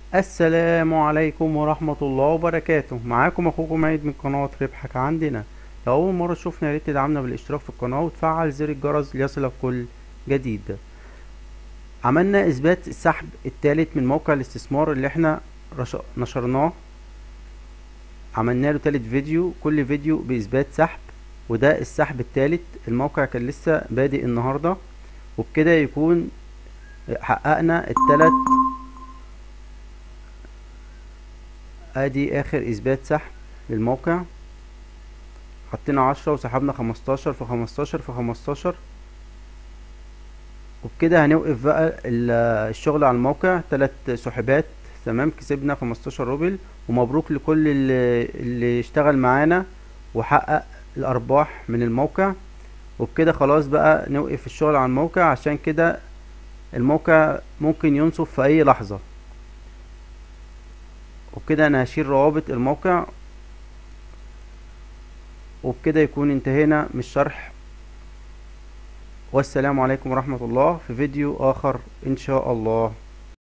السلام عليكم ورحمة الله وبركاته معاكم اخوكم عيد من قناة ربحك عندنا لو اول مرة تشوفنا ياريت تدعمنا بالاشتراك في القناة وتفعل زر الجرس ليصلك كل جديد عملنا اثبات السحب التالت من موقع الاستثمار اللي احنا رش... نشرناه عملنا له تالت فيديو كل فيديو باثبات سحب وده السحب التالت الموقع كان لسه بادئ النهاردة وبكده يكون حققنا التلات ادي اخر اثبات سحب للموقع حطينا عشرة وسحبنا خمستاشر في خمستاشر في خمستاشر وبكده هنوقف بقى الشغل على الموقع تلات سحبات تمام كسبنا خمستاشر روبل ومبروك لكل اللي, اللي اشتغل معانا وحقق الارباح من الموقع وبكده خلاص بقى نوقف الشغل على الموقع عشان كده الموقع ممكن ينصب في اي لحظة وبكده انا هشيل روابط الموقع وبكده يكون انتهينا من الشرح والسلام عليكم ورحمة الله في فيديو اخر ان شاء الله